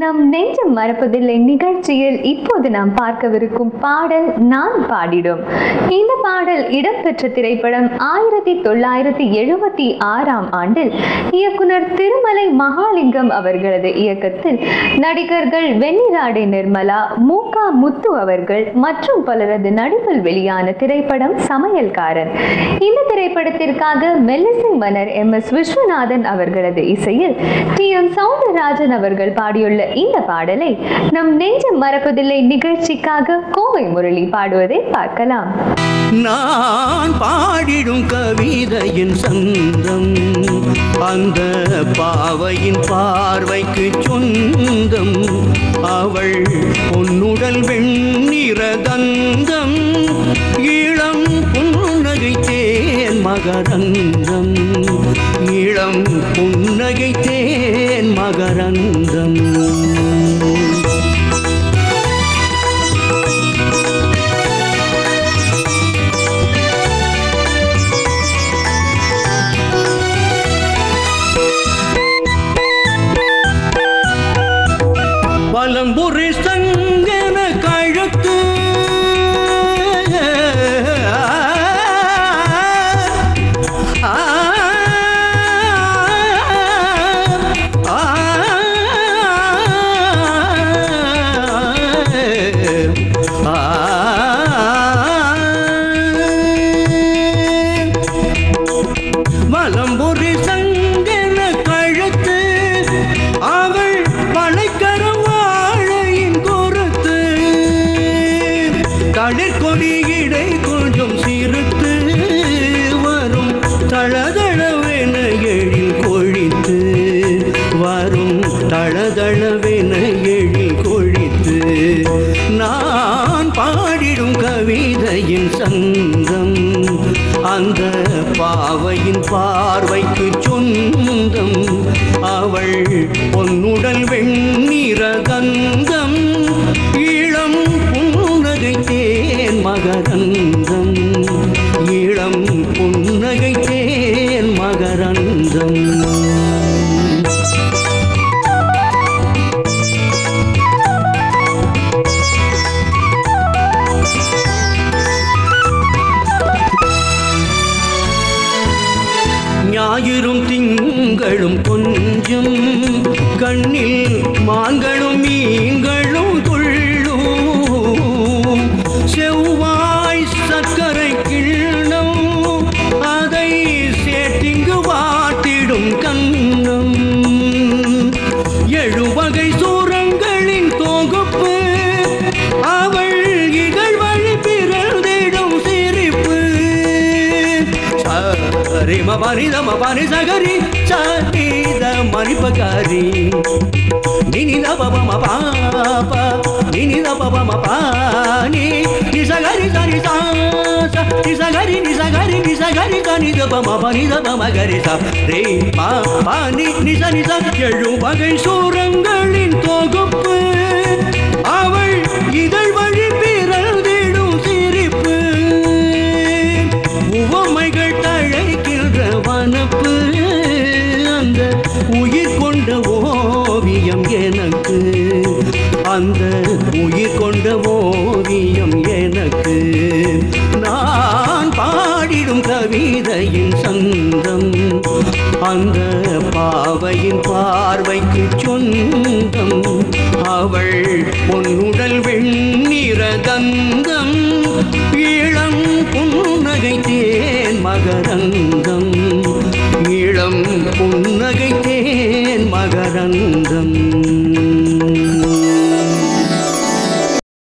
நம் நெஞ்சம் மறப்பதில்லை நிகழ்ச்சியில் இப்போது நாம் பார்க்கவிருக்கும் பாடல் நான் பாடிடும் இந்த பாடல் இடம்பெற்ற திரைப்படம் ஆயிரத்தி தொள்ளாயிரத்தி எழுபத்தி ஆறாம் ஆண்டில் இயக்குனர் திருமலை மகாலிங்கம் அவர்களது இயக்கத்தில் நடிகர்கள் வெண்ணிராடை நிர்மலா மூகா முத்து அவர்கள் மற்றும் பலரது நடிப்பில் வெளியான திரைப்படம் சமையல்காரன் இந்த திரைப்படத்திற்காக மெல்லிசை மன்னர் எம் எஸ் விஸ்வநாதன் அவர்களது இசையில் டி எம் சவுந்தரராஜன் அவர்கள் பாடியுள்ள இந்த பாடலை நம் நெஞ்சம் மறப்பதில்லை நிகழ்ச்சிக்காக கோவை முரளி பாடுவதை பார்க்கலாம் நான் பாடிடும் கவிதையின் சந்தம் அந்த பாவையின் பார்வைக்கு சொந்தம் அவள் பொன்னுடல் வெண்ணிற தந்தம் இளம் புன்னகை தேன் மகரந்தம் இளம் புன்னகை தேன் மகரந்தம் பலம்புரி சங்கன கழுத்து ஆ, ஆ, ஆ. வலம்புரி சங்கன கழுத்து அவள் வளைக்கரம் வாழையின் கொருத்து தளிர்கொடி இடை கொஞ்சம் சிறுத்து வரும் தளதளவென எழில் கொழித்து வரும் தளதளவென எழில் கொழித்து நான் பாடிடும் கவிதையின் சந்தம் அந்த பாவையின் பார்வைக்கு சொந்தம் அவள் பொன்னுடல் வெண்ணிற கந்தம் இளம் புன்னகை தேன் மகரந்தம் இளம் புன்னகை தேன் மகரந்தம் ஞாயிறும் திங்களும் கொஞ்சம் கண்ணில் மான்களும் மீன்களும் துள்ளும் செவ்வாய் சர்க்கரை கிண்ணம் அதை சேட்டிங்கு வாட்டிடும் கண்ணம் எழுவகை சூரங்களின் தொகுப்பு அவள் இகழ் வழி பிறந்திடும் சிரிப்பு சரிம பரிதம பரி சகரி சீத மரிப்பகாரி நினித பபம பாப நினித பபம பானி நிசகரி சரி சாச நிசகரி நிசகரி நிசகரி கனித பம பனித பம கரி ச ரே பா பானி நிச நிச எழு வகை சூரங்களின் தொகுப்பு அவள் இதழ் வழி பிறந்திடும் சிரிப்பு உவமைகள் தழைக்கின்ற வனப்பு அந்த உயிர் கொண்ட ஓவியம் எனக்கு அந்த உயிர் கொண்ட ஓவியம் எனக்கு நான் பாடிடும் கவிதையின் சந்தம் அந்த பாவையின் பார்வைக்கு சொந்தம் அவள் பொன்னுடல் வெண்ணிற தந்தம் இளம் புன்னகை தேன் மகரந்தம் இளம் புன்னகை தேன் மகரந்தம்